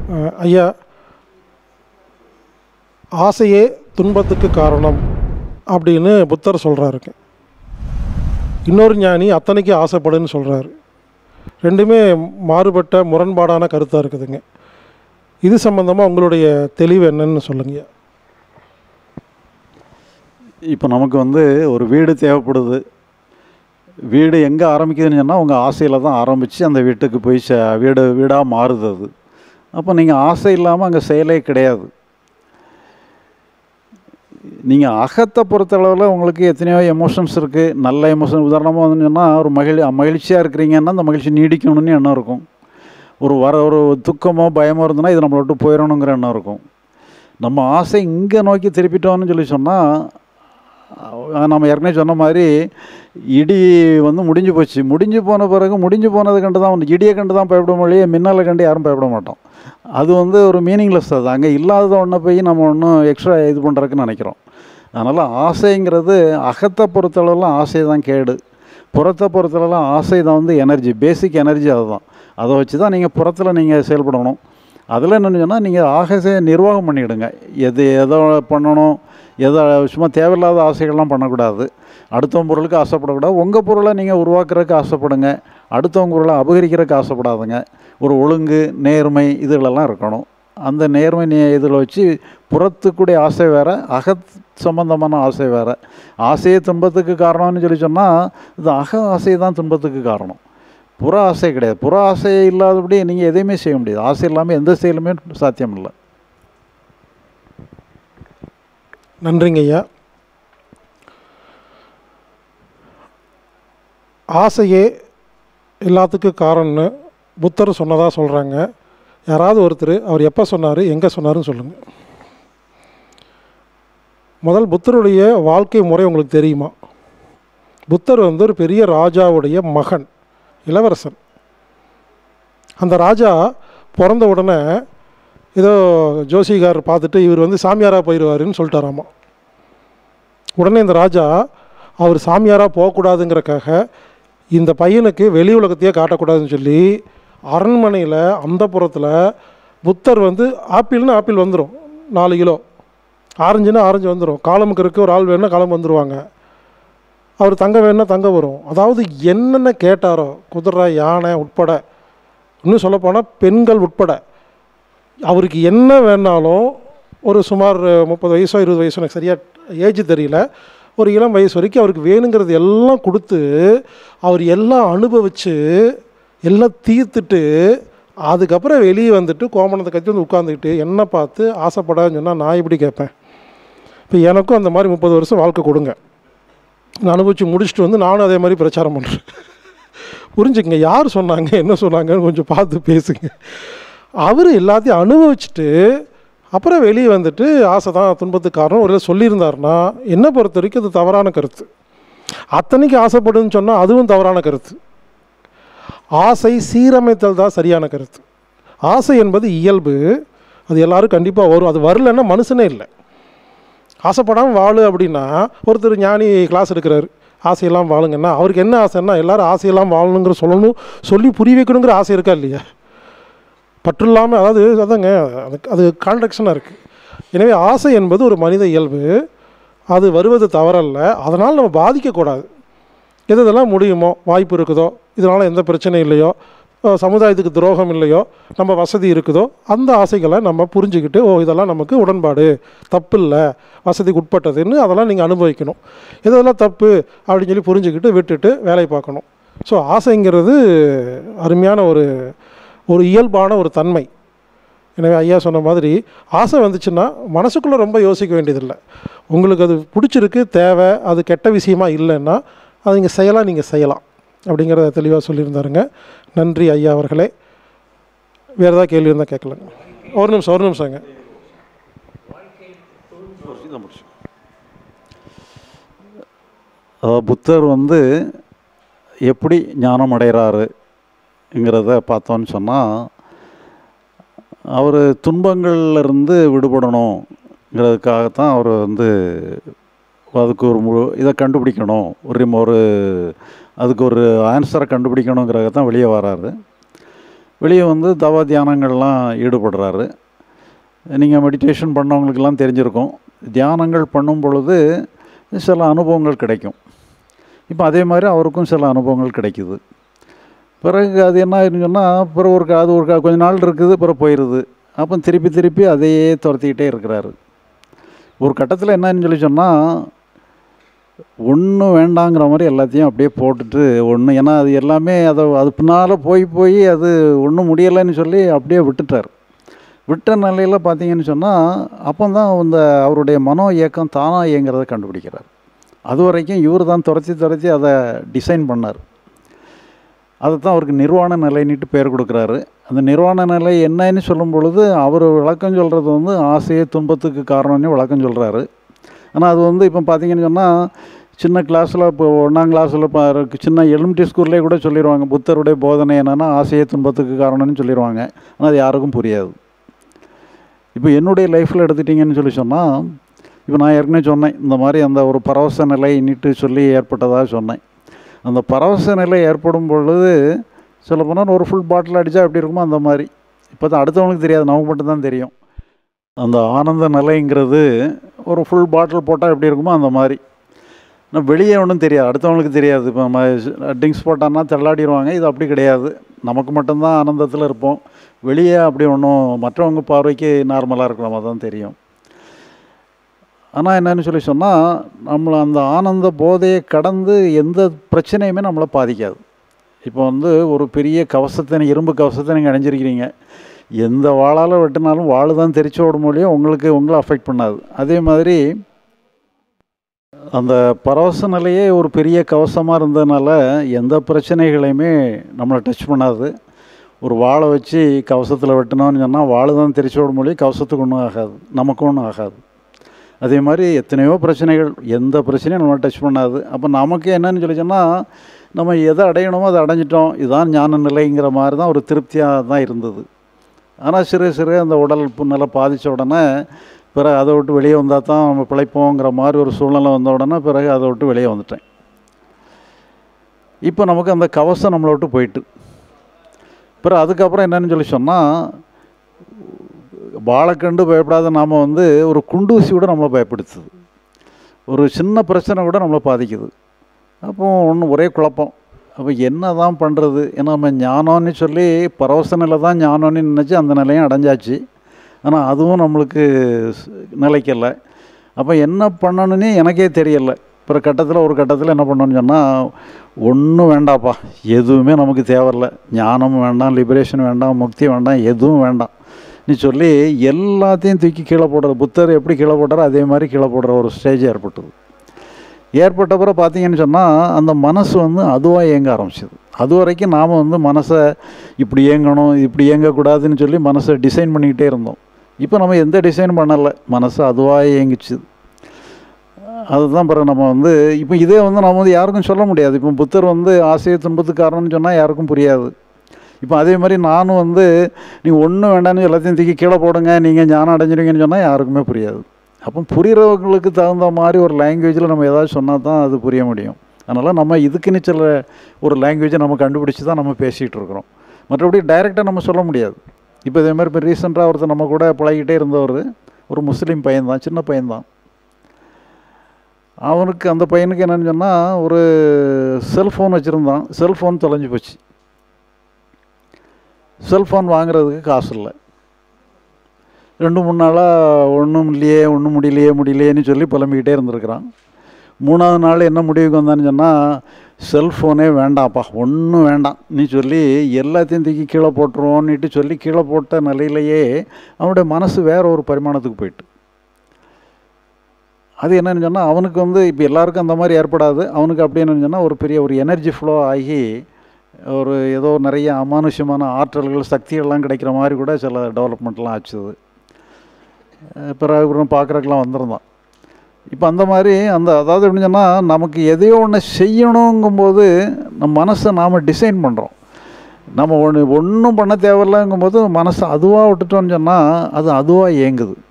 அஹ், ஐயா ஆசையே துன்பத்துக்கு காரணம் அப்படின்னு புத்தர் சொல்கிறாருங்க இன்னொரு ஞானி அத்தனைக்கு ஆசைப்படுன்னு சொல்கிறாரு ரெண்டுமே மாறுபட்ட முரண்பாடான கருத்தாக இருக்குதுங்க இது சம்மந்தமாக உங்களுடைய தெளிவு என்னன்னு சொல்லுங்க இப்போ நமக்கு வந்து ஒரு வீடு தேவைப்படுது வீடு எங்கே ஆரம்பிக்குதுன்னு சொன்னால் உங்கள் ஆசையில் தான் ஆரம்பித்து அந்த வீட்டுக்கு போய் சே வீடு வீடாக மாறுது அது அப்போ நீங்கள் ஆசை இல்லாமல் அங்கே செயலே கிடையாது நீங்கள் அகத்தை பொறுத்தளவில் உங்களுக்கு எத்தனையோ எமோஷன்ஸ் இருக்குது நல்ல எமோஷன் உதாரணமாக வந்து சொன்னால் ஒரு மகிழ் மகிழ்ச்சியாக இருக்கிறீங்கன்னா அந்த மகிழ்ச்சி நீடிக்கணும்னு எண்ணம் இருக்கும் ஒரு வர ஒரு துக்கமோ பயமோ இருந்ததுன்னா இது நம்மளை விட்டு போயிடணுங்கிற எண்ணம் இருக்கும் நம்ம ஆசை இங்கே நோக்கி திருப்பிட்டோம்னு சொல்லி சொன்னால் நம்ம ஏற்கனவே சொன்ன மாதிரி இடி வந்து முடிஞ்சு போச்சு முடிஞ்சு போன பிறகு முடிஞ்சு போனது கண்டு தான் வந்து இடியை கண்டு தான் பயப்பட மொழியே மின்னலை கண்டு யாரும் பயப்பட மாட்டோம் அது வந்து ஒரு மீனிங்லெஸ் அது அங்கே இல்லாதத ஒன்றை போய் நம்ம ஒன்றும் எக்ஸ்ட்ரா இது பண்ணுறதுக்கு நினைக்கிறோம் அதனால் ஆசைங்கிறது அகத்தை பொறுத்தளவுலாம் ஆசை தான் கேடு புறத்தை பொறுத்தளவுலாம் ஆசை தான் வந்து எனர்ஜி பேசிக் எனர்ஜி அதுதான் அதை வச்சு தான் நீங்கள் புறத்தில் நீங்கள் செயல்படணும் அதில் என்னென்னு சொன்னால் நீங்கள் ஆசையை நிர்வாகம் பண்ணிவிடுங்க எது எதை பண்ணணும் எதை சும்மா தேவையில்லாத ஆசைகள்லாம் பண்ணக்கூடாது அடுத்தவங்க பொருளுக்கு ஆசைப்படக்கூடாது உங்கள் பொருளை நீங்கள் உருவாக்குறதுக்கு ஆசைப்படுங்க அடுத்தவங்க பொருளை அபகரிக்கிறதுக்கு ஆசைப்படாதுங்க ஒரு ஒழுங்கு நேர்மை இதுகளெல்லாம் இருக்கணும் அந்த நேர்மை நே இதில் வச்சு புறத்துக்குடைய ஆசை வேறு அகத் சம்பந்தமான ஆசை வேறு ஆசையே துன்பத்துக்கு காரணம்னு சொல்லி சொன்னால் இது அக ஆசை தான் துன்பத்துக்கு காரணம் புற ஆசை கிடையாது புற ஆசை இல்லாதபடி நீங்கள் எதையுமே செய்ய முடியாது ஆசை இல்லாமல் எந்த செயலுமே சாத்தியம் இல்லை நன்றிங்க ஐயா ஆசையே எல்லாத்துக்கும் காரணம்னு புத்தர் சொன்னதாக சொல்கிறாங்க யாராவது ஒருத்தர் அவர் எப்போ சொன்னார் எங்கே சொன்னாருன்னு சொல்லுங்கள் முதல் புத்தருடைய வாழ்க்கை முறை உங்களுக்கு தெரியுமா புத்தர் வந்து ஒரு பெரிய ராஜாவுடைய மகன் இளவரசன் அந்த ராஜா பிறந்த உடனே ஏதோ ஜோசிகார் பார்த்துட்டு இவர் வந்து சாமியாராக போயிடுவாருன்னு சொல்லிட்டாராமா உடனே இந்த ராஜா அவர் சாமியாராக போகக்கூடாதுங்கிறக்காக இந்த பையனுக்கு வெளி உலகத்தையே காட்டக்கூடாதுன்னு சொல்லி அரண்மனையில் அந்த புறத்தில் புத்தர் வந்து ஆப்பிள்னு ஆப்பிள் வந்துடும் நாலு கிலோ ஆரஞ்சுன்னா ஆரஞ்சு வந்துடும் காலமுக்கு இருக்க ஒரு ஆள் வேணும்னா காலம் வந்துடுவாங்க அவர் தங்க வேணும்னா தங்க வரும் அதாவது என்னென்ன கேட்டாரோ குதிரை யானை உட்பட இன்னும் சொல்லப்போனால் பெண்கள் உட்பட அவருக்கு என்ன வேணாலும் ஒரு சுமார் முப்பது வயசோ இருபது வயசோ எனக்கு சரியாக ஏஜ் தெரியல ஒரு இளம் வயசு வரைக்கும் அவருக்கு வேணுங்கிறது எல்லாம் கொடுத்து அவர் எல்லாம் அனுபவித்து எல்லாம் தீர்த்துட்டு அதுக்கப்புறம் வெளியே வந்துட்டு கோமணத்தை கட்டி வந்து உட்காந்துக்கிட்டு என்ன பார்த்து ஆசைப்படாதுன்னு சொன்னால் நான் எப்படி கேட்பேன் இப்போ எனக்கும் அந்த மாதிரி முப்பது வருஷம் வாழ்க்கை கொடுங்க நான் அனுபவித்து முடிச்சுட்டு வந்து நானும் அதே மாதிரி பிரச்சாரம் பண்ணுறேன் புரிஞ்சுக்கங்க யார் சொன்னாங்க என்ன சொன்னாங்கன்னு கொஞ்சம் பார்த்து பேசுங்க அவர் எல்லாத்தையும் அனுபவிச்சுட்டு அப்புறம் வெளியே வந்துட்டு ஆசை தான் துன்பத்துக்கு காரணம் ஒரு சொல்லியிருந்தாருன்னா என்னை பொறுத்த வரைக்கும் அது தவறான கருத்து அத்தனைக்கு ஆசைப்படுன்னு சொன்னால் அதுவும் தவறான கருத்து ஆசை சீரமைத்தல் தான் சரியான கருத்து ஆசை என்பது இயல்பு அது எல்லாரும் கண்டிப்பாக வரும் அது வரலன்னா மனுஷனே இல்லை ஆசைப்படாமல் வாழு அப்படின்னா ஒருத்தர் ஞானி கிளாஸ் எடுக்கிறாரு ஆசையெல்லாம் வாழுங்கன்னா அவருக்கு என்ன ஆசைன்னா எல்லாரும் ஆசையெல்லாம் வாழணுங்கிற சொல்லணும் சொல்லி புரிய வைக்கணுங்கிற ஆசை இருக்கா இல்லையா பற்று இல்லாமல் அதாவது அதாங்க அது அது கான்ட்ரக்ஷனாக இருக்குது எனவே ஆசை என்பது ஒரு மனித இயல்பு அது வருவது தவறல்ல அதனால் நம்ம பாதிக்கக்கூடாது எது இதெல்லாம் முடியுமோ வாய்ப்பு இருக்குதோ இதனால் எந்த பிரச்சனையும் இல்லையோ அஹ் சமுதாயத்துக்கு துரோகம் இல்லையோ நம்ம வசதி இருக்குதோ அந்த ஆசைகளை நம்ம புரிஞ்சுக்கிட்டு ஓ இதெல்லாம் நமக்கு உடன்பாடு தப்பு இல்லை வசதிக்கு உட்பட்டதுன்னு அதெல்லாம் நீங்கள் அனுபவிக்கணும் இதெல்லாம் தப்பு அப்படின்னு சொல்லி புரிஞ்சுக்கிட்டு விட்டுட்டு வேலையை பார்க்கணும் ஸோ ஆசைங்கிறது அருமையான ஒரு ஒரு இயல்பான ஒரு தன்மை எனவே ஐயா சொன்ன மாதிரி ஆசை வந்துச்சுன்னா மனசுக்குள்ளே ரொம்ப யோசிக்க வேண்டியதில்லை உங்களுக்கு அது பிடிச்சிருக்கு தேவை அது கெட்ட விஷயமா இல்லைன்னா அது நீங்கள் செய்யலாம் நீங்கள் செய்யலாம் அப்படிங்கிறத தெளிவாக சொல்லியிருந்தாருங்க நன்றி ஐயா அவர்களே வேறு ஏதாவது கேள்வி இருந்தால் கேட்கலாங்க ஒரு நிமிஷம் ஒரு நிமிஷங்க அதாவது புத்தர் வந்து எப்படி ஞானம் அடைகிறாருங்கிறத பார்த்தோன்னு சொன்னால் அவர் துன்பங்கள்லேருந்து விடுபடணுங்கிறதுக்காகத்தான் அவர் வந்து அதுக்கு ஒரு முழு இதை கண்டுபிடிக்கணும் ஒரு ஒரு அதுக்கு ஒரு ஆன்சரை கண்டுபிடிக்கணுங்கிறத தான் வெளியே வராரு வெளியே வந்து தவ தியானங்கள்லாம் ஈடுபடுறாரு நீங்கள் மெடிடேஷன் பண்ணவங்களுக்கெல்லாம் தெரிஞ்சிருக்கும் தியானங்கள் பண்ணும் பொழுது சில அனுபவங்கள் கிடைக்கும் இப்போ அதே மாதிரி அவருக்கும் சில அனுபவங்கள் கிடைக்குது பிறகு அது என்ன ஆயிருன்னு சொன்னால் பிறகு ஒரு அது ஒரு க- கொஞ்ச நாள் இருக்குது பிறகு போயிடுது அப்போ திருப்பி திருப்பி அதையே துரத்திக்கிட்டே இருக்கிறாரு ஒரு கட்டத்தில் என்னன்னு சொல்லி சொன்னால் ஒன்றும் வேண்டாங்கிற மாதிரி எல்லாத்தையும் அப்படியே போட்டுட்டு ஒன்று ஏன்னா அது எல்லாமே அதை அது பின்னால் போய் போய் அது ஒன்றும் முடியலைன்னு சொல்லி அப்படியே விட்டுட்டார் விட்ட நிலையில் பார்த்தீங்கன்னு சொன்னால் அப்போ தான் அந்த அவருடைய மனோ இயக்கம் தானாக இயங்கிறத கண்டுபிடிக்கிறார் அது வரைக்கும் இவர் தான் துரத்தி துரத்தி அதை டிசைன் பண்ணார் அதை தான் அவருக்கு நிர்வாண நிலைன்னுட்டு பேர் கொடுக்குறாரு அந்த நிர்வாண நிலை என்னன்னு சொல்லும் பொழுது அவர் விளக்கம் சொல்கிறது வந்து ஆசையே துன்பத்துக்கு காரணம்னு விளக்கம் சொல்கிறாரு ஆனால் அது வந்து இப்போ பார்த்தீங்கன்னு சொன்னால் சின்ன கிளாஸில் இப்போ ஒன்றாம் கிளாஸில் இப்போ சின்ன எலிமெண்ட்ரி ஸ்கூல்லே கூட சொல்லிடுவாங்க புத்தருடைய போதனை என்னென்னா ஆசையே துன்பத்துக்கு காரணம்னு சொல்லிடுவாங்க ஆனால் அது யாருக்கும் புரியாது இப்போ என்னுடைய லைஃப்பில் எடுத்துட்டிங்கன்னு சொல்லி சொன்னால் இப்போ நான் ஏற்கனவே சொன்னேன் இந்த மாதிரி அந்த ஒரு பரவச நிலை இன்னிட்டு சொல்லி ஏற்பட்டதாக சொன்னேன் அந்த பரவச நிலை ஏற்படும் பொழுது சொல்லப்போனால் ஒரு ஃபுல் பாட்டில் அடித்தா எப்படி இருக்குமோ அந்த மாதிரி இப்போ தான் அடுத்தவனுக்கு தெரியாது நமக்கு மட்டும்தான் தெரியும் அந்த ஆனந்த நிலைங்கிறது ஒரு ஃபுல் பாட்டில் போட்டால் எப்படி இருக்குமோ அந்த மாதிரி ஆனால் வெளியே ஒன்றும் தெரியாது அடுத்தவங்களுக்கு தெரியாது இப்போ நம்ம ட்ரிங்க்ஸ் போட்டான்னா தள்ளாடிடுவாங்க இது அப்படி கிடையாது நமக்கு மட்டும்தான் ஆனந்தத்தில் இருப்போம் வெளியே அப்படி ஒன்றும் மற்றவங்க பார்வைக்கு நார்மலாக இருக்கிற மாதிரி தான் தெரியும் ஆனால் என்னன்னு சொல்லி சொன்னால் நம்மளை அந்த ஆனந்த போதையை கடந்து எந்த பிரச்சனையுமே நம்மளை பாதிக்காது இப்போ வந்து ஒரு பெரிய கவசத்தை இரும்பு கவசத்தை நீங்கள் அணிஞ்சிருக்கிறீங்க எந்த வாளால் வெட்டினாலும் வாள் தான் தெரிச்சு ஓட முடியும் உங்களுக்கு உங்களை அஃபெக்ட் பண்ணாது அதே மாதிரி அந்த பரவச நிலையே ஒரு பெரிய கவசமாக இருந்ததுனால எந்த பிரச்சனைகளையுமே நம்மளை டச் பண்ணாது ஒரு வாழை வச்சு கவசத்தில் வெட்டினோன்னு சொன்னால் வாள் தான் தெரிச்சு விட முடியும் கவசத்துக்கு ஒன்றும் ஆகாது நமக்கும் ஒன்றும் ஆகாது அதே மாதிரி எத்தனையோ பிரச்சனைகள் எந்த பிரச்சனையும் நம்ம டச் பண்ணாது அப்போ நமக்கு என்னன்னு சொல்லி சொன்னால் நம்ம எதை அடையணுமோ அதை அடைஞ்சிட்டோம் இதுதான் ஞான நிலைங்கிற மாதிரி தான் ஒரு திருப்தியாக தான் இருந்தது ஆனால் சிறு சிறு அந்த உடல் புண்ணலை பாதித்த உடனே பிறகு அதை விட்டு வெளியே வந்தால் தான் நம்ம பிழைப்போங்கிற மாதிரி ஒரு சூழ்நிலை வந்த உடனே பிறகு அதை விட்டு வெளியே வந்துட்டேன் இப்போ நமக்கு அந்த கவசம் நம்மளை விட்டு போயிட்டு பிறகு அதுக்கப்புறம் என்னன்னு சொல்லி சொன்னால் வாழைக்கண்டு பயப்படாத நாம் வந்து ஒரு குண்டூசி கூட நம்மளை பயப்படுத்துது ஒரு சின்ன பிரச்சனை கூட நம்மளை பாதிக்குது அப்போ ஒன்று ஒரே குழப்பம் அப்போ என்ன தான் பண்ணுறது ஏன்னா நம்ம ஞானம்னு சொல்லி பரவச நிலை தான் ஞானம்னு நினச்சி அந்த நிலையும் அடைஞ்சாச்சு ஆனால் அதுவும் நம்மளுக்கு ஸ்- நிலைக்கல அப்போ என்ன பண்ணணுன்னே எனக்கே தெரியல அப்புறம் கட்டத்தில் ஒரு கட்டத்தில் என்ன பண்ணணும்னு சொன்னால் ஒன்றும் வேண்டாப்பா எதுவுமே நமக்கு தேவையில்ல ஞானமும் வேண்டாம் லிபரேஷன் வேண்டாம் முக்தி வேண்டாம் எதுவும் வேண்டாம் நீ சொல்லி எல்லாத்தையும் தூக்கி கீழே போடுற புத்தர் எப்படி கீழே போட்டாரோ அதே மாதிரி கீழே போடுற ஒரு ஸ்டேஜ் ஏற்பட்டது ஏற்பட்ட பிறகு பார்த்தீங்கன்னு சொன்னால் அந்த மனசு வந்து அதுவாக இயங்க ஆரம்பிச்சது அது வரைக்கும் நாம் வந்து மனசை இப்படி இயங்கணும் இப்படி இயங்கக்கூடாதுன்னு சொல்லி மனசை டிசைன் பண்ணிக்கிட்டே இருந்தோம் இப்போ நம்ம எந்த டிசைன் பண்ணலை மனசு அதுவாக இயங்கிச்சுது அதுதான் பிறகு நம்ம வந்து இப்போ இதே வந்து நம்ம வந்து யாருக்கும் சொல்ல முடியாது இப்போ புத்தர் வந்து ஆசையை துன்பத்துக்கு காரணம்னு சொன்னால் யாருக்கும் புரியாது இப்போ அதே மாதிரி நானும் வந்து நீ ஒன்றும் வேண்டாம்னு எல்லாத்தையும் தூக்கி கீழே போடுங்க நீங்கள் ஞானம் அடைஞ்சிருவீங்கன்னு சொன்னால் யாருக்குமே புரியாது அப்போ புரிகிறவங்களுக்கு தகுந்த மாதிரி ஒரு லாங்குவேஜில் நம்ம ஏதாவது சொன்னால் தான் அது புரிய முடியும் அதனால் நம்ம இதுக்குன்னு சில ஒரு லாங்குவேஜை நம்ம கண்டுபிடிச்சி தான் நம்ம பேசிகிட்டு இருக்கிறோம் மற்றபடி டைரெக்டாக நம்ம சொல்ல முடியாது இப்போ இதே மாதிரி இப்போ ரீசெண்டாக ஒருத்தர் நம்ம கூட பழகிட்டே இருந்தவர் ஒரு முஸ்லீம் பையன்தான் சின்ன பையன்தான் அவனுக்கு அந்த பையனுக்கு என்னன்னு சொன்னால் ஒரு செல்ஃபோன் வச்சுருந்தான் செல்ஃபோன் தொலைஞ்சு போச்சு செல்ஃபோன் வாங்குறதுக்கு காசு இல்லை ரெண்டு மூணு நாளாக ஒன்றும் இல்லையே ஒன்றும் முடியலையே முடியலையேன்னு சொல்லி புலம்பிக்கிட்டே இருந்திருக்கிறான் மூணாவது நாள் என்ன முடிவுக்கு வந்தான்னு சொன்னால் செல்ஃபோனே வேண்டாம்ப்பா ஒன்றும் வேண்டாம் நீ சொல்லி எல்லாத்தையும் தூக்கி கீழே போட்டுருவோன்னுட்டு சொல்லி கீழே போட்ட நிலையிலேயே அவனுடைய மனசு வேற ஒரு பரிமாணத்துக்கு போயிட்டு அது என்னன்னு சொன்னால் அவனுக்கு வந்து இப்போ எல்லாருக்கும் அந்த மாதிரி ஏற்படாது அவனுக்கு அப்படி என்னன்னு சொன்னால் ஒரு பெரிய ஒரு எனர்ஜி ஃப்ளோ ஆகி ஒரு ஏதோ நிறைய அமானுஷ்யமான ஆற்றல்கள் சக்திகள்லாம் கிடைக்கிற மாதிரி கூட சில டெவலப்மெண்ட்லாம் ஆச்சுது அஹ் பிறகு அப்புறம் பார்க்குறக்கெல்லாம் வந்திருந்தான் இப்போ அந்த மாதிரி அந்த அதாவது எப்படின்னு சொன்னால் நமக்கு எதையோ ஒன்று செய்யணுங்கும்போது நம்ம மனசை நாம் டிசைன் பண்ணுறோம் நம்ம ஒன்று ஒன்றும் பண்ண தேவையில்லைங்கும்போது மனசை அதுவாக விட்டுட்டோம்னு சொன்னால் அது அதுவாக இயங்குது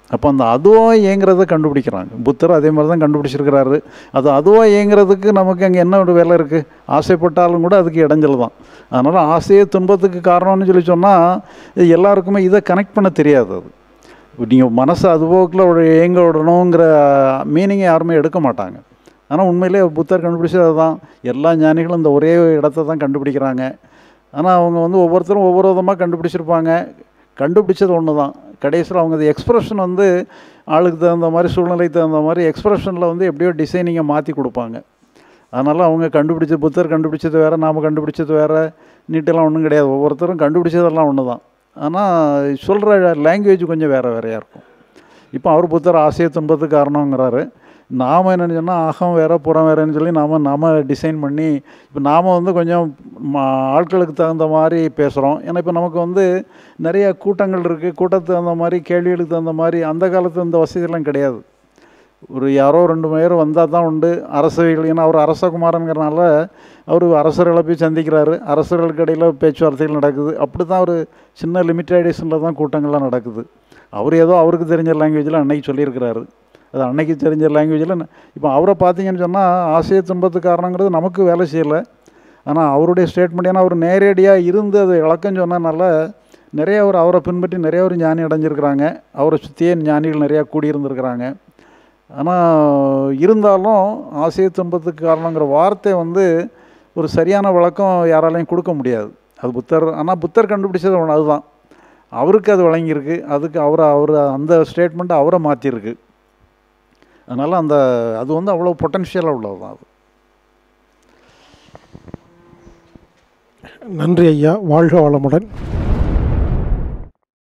அப்போ அந்த அதுவாக இயங்குறத கண்டுபிடிக்கிறாங்க புத்தர் அதே மாதிரி தான் கண்டுபிடிச்சிருக்கிறாரு அது அதுவாக இயங்குறதுக்கு நமக்கு அங்கே என்ன ஒரு வேலை இருக்குது ஆசைப்பட்டாலும் கூட அதுக்கு இடைஞ்சல் தான் அதனால் ஆசையே துன்பத்துக்கு காரணம்னு சொல்லி சொன்னால் எல்லாருக்குமே இதை கனெக்ட் பண்ண தெரியாது அது நீங்கள் மனசை அதுபோக்கில் ஒரு இயங்க விடணுங்கிற மீனிங்கை யாருமே எடுக்க மாட்டாங்க ஆனால் உண்மையிலே புத்தர் கண்டுபிடிச்சது அதுதான் எல்லா ஞானிகளும் இந்த ஒரே இடத்த தான் கண்டுபிடிக்கிறாங்க ஆனால் அவங்க வந்து ஒவ்வொருத்தரும் ஒவ்வொரு விதமாக கண்டுபிடிச்சிருப்பாங்க கண்டுபிடிச்சது ஒன்று தான் கடைசியில் அவங்க அது எக்ஸ்ப்ரெஷன் வந்து ஆளுக்கு தகுந்த மாதிரி சூழ்நிலைக்கு தகுந்த மாதிரி எக்ஸ்ப்ரெஷனில் வந்து எப்படியோ டிசைனிங்கை மாற்றி கொடுப்பாங்க அதனால் அவங்க கண்டுபிடிச்ச புத்தர் கண்டுபிடிச்சது வேறு நாம் கண்டுபிடிச்சது வேறு நீட்டெல்லாம் ஒன்றும் கிடையாது ஒவ்வொருத்தரும் கண்டுபிடிச்சதெல்லாம் ஒன்று தான் ஆனால் சொல்கிற லாங்குவேஜ் கொஞ்சம் வேறு வேறையாக இருக்கும் இப்போ அவர் புத்தர் ஆசையை துன்பத்துக்கு காரணங்கிறாரு நாம் என்னென்னு சொன்னால் அகம் வேறு புறம் வேறுன்னு சொல்லி நாம் நாம் டிசைன் பண்ணி இப்போ நாம் வந்து கொஞ்சம் ம- ஆட்களுக்கு தகுந்த மாதிரி பேசுகிறோம் ஏன்னா இப்போ நமக்கு வந்து நிறைய கூட்டங்கள் இருக்குது கூட்டத்துக்கு தகுந்த மாதிரி கேள்விகளுக்கு தகுந்த மாதிரி அந்த காலத்து இந்த வசதியெல்லாம் கிடையாது ஒரு யாரோ ரெண்டு பேர் வந்தால் தான் உண்டு அரசவைகள் ஏன்னா அவர் அரசகுமாரங்கிறனால அவர் அரசர்களை போய் சந்திக்கிறாரு அரசர்களுக்கு இடையில் பேச்சுவார்த்தைகள் நடக்குது அப்படி தான் ஒரு சின்ன லிமிட்டேஷனில் தான் கூட்டங்கள்லாம் நடக்குது அவர் ஏதோ அவருக்கு தெரிஞ்ச லாங்குவேஜில் அன்னைக்கு சொல்லியிருக்கிறாரு அது அன்னைக்கு தெரிஞ்ச லாங்குவேஜில் இப்போ அவரை பார்த்தீங்கன்னு சொன்னால் ஆசைய துன்பத்துக்கு காரணங்கிறது நமக்கு வேலை செய்யலை ஆனால் அவருடைய ஸ்டேட்மெண்ட் ஏன்னா அவர் நேரடியாக இருந்து அது விளக்கம் சொன்னனால நிறைய ஒரு அவரை பின்பற்றி நிறைய ஒரு ஞானி அடைஞ்சிருக்கிறாங்க அவரை சுற்றியே ஞானிகள் நிறையா கூடியிருந்திருக்கிறாங்க ஆனால் இருந்தாலும் ஆசைய துன்பத்துக்கு காரணங்கிற வார்த்தை வந்து ஒரு சரியான விளக்கம் யாராலையும் கொடுக்க முடியாது அது புத்தர் ஆனால் புத்தர் கண்டுபிடிச்சது ஒன்று அதுதான் அவருக்கு அது வழங்கியிருக்கு அதுக்கு அவரை அவர் அந்த ஸ்டேட்மெண்ட்டை அவரை மாற்றிருக்கு அதனால் அந்த அது வந்து அவ்வளோ பொட்டன்ஷியலாக உள்ளது தான் அது நன்றி ஐயா வாழ்க வளமுடன்